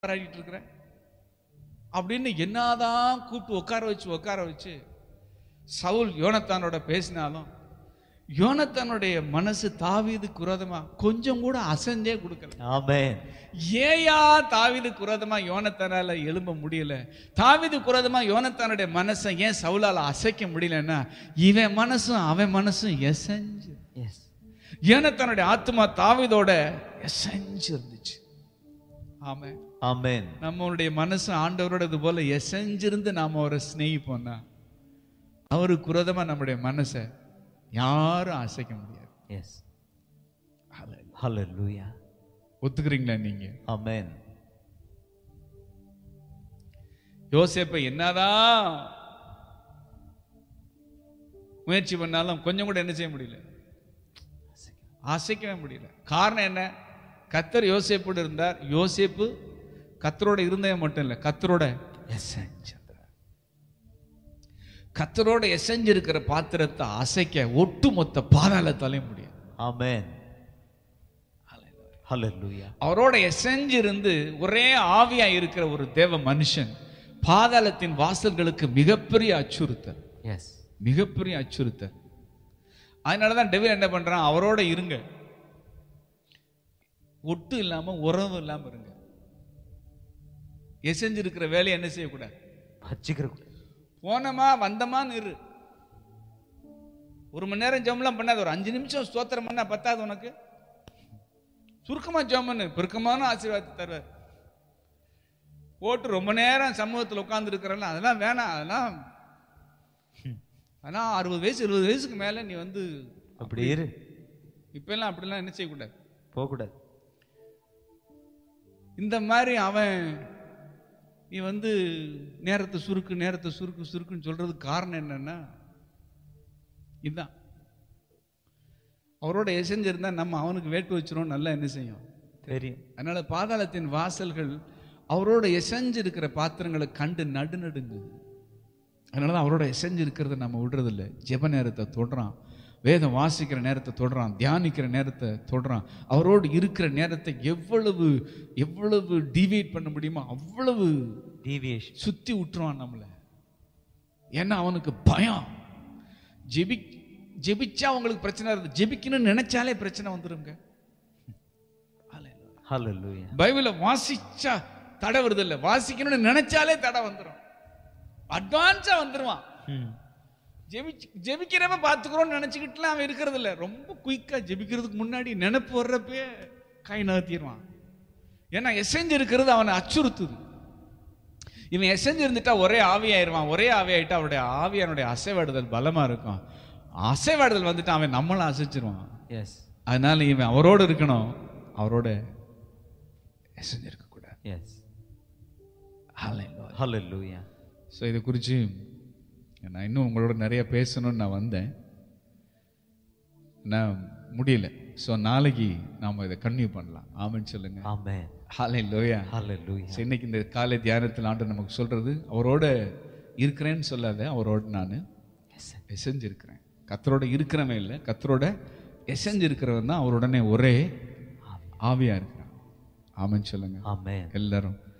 போராடிட்டு இருக்கிற அப்படின்னு என்னதான் கூப்பிட்டு உட்கார வச்சு உட்கார வச்சு சவுல் யோனத்தானோட பேசினாலும் யோனத்தானுடைய மனசு தாவீது குரதமா கொஞ்சம் கூட அசைஞ்சே கொடுக்கல Amen. ஏயா தாவீது குரதமா யோனத்தானால எழும்ப முடியல தாவீது குரதமா யோனத்தானுடைய மனசை ஏன் சவுலால அசைக்க முடியலன்னா இவன் மனசும் அவன் மனசும் எசைஞ்சு Yes. யோனத்தானுடைய ஆத்மா தாவீதோட எசைஞ்சு இருந்துச்சு ஆமென் Amen. நம்மளுடைய மனசு ஆண்டவரோட இது போல எசைஞ்சிருந்து நாம அவரை ஸ்நேகிப்போம்னா அவரு குரதமா நம்முடைய மனசை யாரும் அசைக்க முடியாது Yes. Hallelujah. ஒத்துக்கிறீங்களா நீங்க Amen. யோசேப்பை என்னதான் முயற்சி பண்ணாலும் கொஞ்சம் கூட என்ன செய்ய முடியல அசைக்கவே முடியல காரணம் என்ன கத்தர் யோசேப்போடு இருந்தார் யோசேப்பு கத்தரோட இருந்தவன் மட்டும் இல்லை கத்தரோட எசைஞ்சு கத்தரோட எசைஞ்சு இருக்கிற பாத்திரத்தை அசைக்க ஒட்டுமொத்த பாதாளத்தாலே முடியாது Amen. Hallelujah. அவரோட எசைஞ்சு இருந்து ஒரே ஆவியா இருக்கிற ஒரு தேவ மனுஷன் பாதாளத்தின் வாசல்களுக்கு மிகப்பெரிய அச்சுறுத்தல் Yes. மிகப்பெரிய அச்சுறுத்தல் அதனால தான் டெவில் என்ன பண்றான் அவரோட இருங்க ஒட்டு இல்லாம உறவு இல்லாம இருங்க எசைஞ்சு இருக்கிற வேலையை என்ன செய்யக்கூடாது வச்சுக்கிற போனமா வந்தமான்னு இரு ஒரு மணி நேரம் ஜெபம்லாம் பண்ணாத ஒரு அஞ்சு நிமிஷம் ஸ்தோத்திரம் பண்ணா பத்தாது உனக்கு சுருக்கமா ஜெபம் பண்ணு பெருக்கமான ஆசீர்வாதத்தை தருவார் போட்டு ரொம்ப நேரம் சமூகத்தில் உட்கார்ந்து இருக்கிறல்ல அதெல்லாம் வேணாம் அதெல்லாம் ஆனால் அறுபது வயசு எழுபது வயசுக்கு மேலே நீ வந்து அப்படி இரு இப்பெல்லாம் அப்படிலாம் என்ன செய்யக்கூடாது போகக்கூடாது இந்த மாதிரி அவன் நீ வந்து நேரத்தை சுருக்கு நேரத்தை சுருக்கு சுருக்குன்னு சொல்றதுக்கு காரணம் என்னன்னா இதுதான் அவரோட எசைஞ்சிருந்தா நம்ம அவனுக்கு வேட்டு வச்சிரும் நல்லா என்ன செய்யும் தெரியும் அதனால பாதாளத்தின் வாசல்கள் அவரோட எசைஞ்சு இருக்கிற பாத்திரங்களை கண்டு நடுநடுங்குது அதனால தான் அவரோட எசைஞ்சு இருக்கிறத நம்ம விடுறதில்ல ஜெப நேரத்தை தொடுறான் வேதம் வாசிக்கிற நேரத்தை தொடுறான் தியானிக்கிற நேரத்தை தொடுறான் அவரோடு இருக்கிற நேரத்தை எவ்வளவு எவ்வளவு டிவைட் பண்ண முடியுமோ அவ்வளவு டீவியேஷன் சுத்தி விட்டுருவான் நம்மளை ஏன்னா அவனுக்கு பயம் ஜெபி ஜெபிச்சா அவங்களுக்கு பிரச்சனை இருக்கு ஜெபிக்கணும்னு நினைச்சாலே பிரச்சனை வந்துருங்க Hallelujah. பைபிளை வாசிச்சா தடை வருது இல்ல வாசிக்கணும்னு நினைச்சாலே தடை வந்துடும் அட்வான்ஸா வந்துருவான் ம். ஜெபிச்சு ஜெபிக்கிறவன் பார்த்துக்கிறோம்னு நினைச்சுக்கிட்டுலாம் அவன் இருக்கிறது இல்ல ரொம்ப குயிக்கா ஜெபிக்கிறதுக்கு முன்னாடி நினைப்பு வர்றப்பே கை நகர்த்திடுவான் ஏன்னா எசைஞ்சு இருக்கிறது அவனை அச்சுறுத்துது இவன் எசைஞ்சு இருந்துட்டா ஒரே ஆவியாயிருவான் ஒரே ஆவியாயிட்டா அவருடைய ஆவியானுடைய அசைவாடுதல் பலமா இருக்கும் அசைவாடுதல் வந்துட்டு அவன் நம்மளும் அசைச்சிருவான் Yes. அதனால இவன் அவரோட இருக்கணும் அவரோட எசைஞ்சிருக்க கூடாது Yes. Hallelujah. Hallelujah. ஸோ இதை குறித்து நான் இன்னும் உங்களோட நிறைய பேசணும்னு நான் வந்தேன் நான் முடியல ஸோ நாளைக்கு நாம் இதை கன்டினியூ பண்ணலாம் ஆமென்னு சொல்லுங்க Amen. ஹாலே லோயா Hallelujah. இன்னைக்கு இந்த காலை தியானத்தில் ஆண்டு நமக்கு சொல்றது அவரோட இருக்கிறேன்னு சொல்லாத அவரோட நான் எசைஞ்சு இருக்கிறேன் கத்தரோட இருக்கிறவன் இல்லை கத்தரோட எசைஞ்சு இருக்கிறவன் தான் அவருடனே ஒரே ஆவியா இருக்கிறான் ஆமென்னு சொல்லுங்க Amen. எல்லாரும்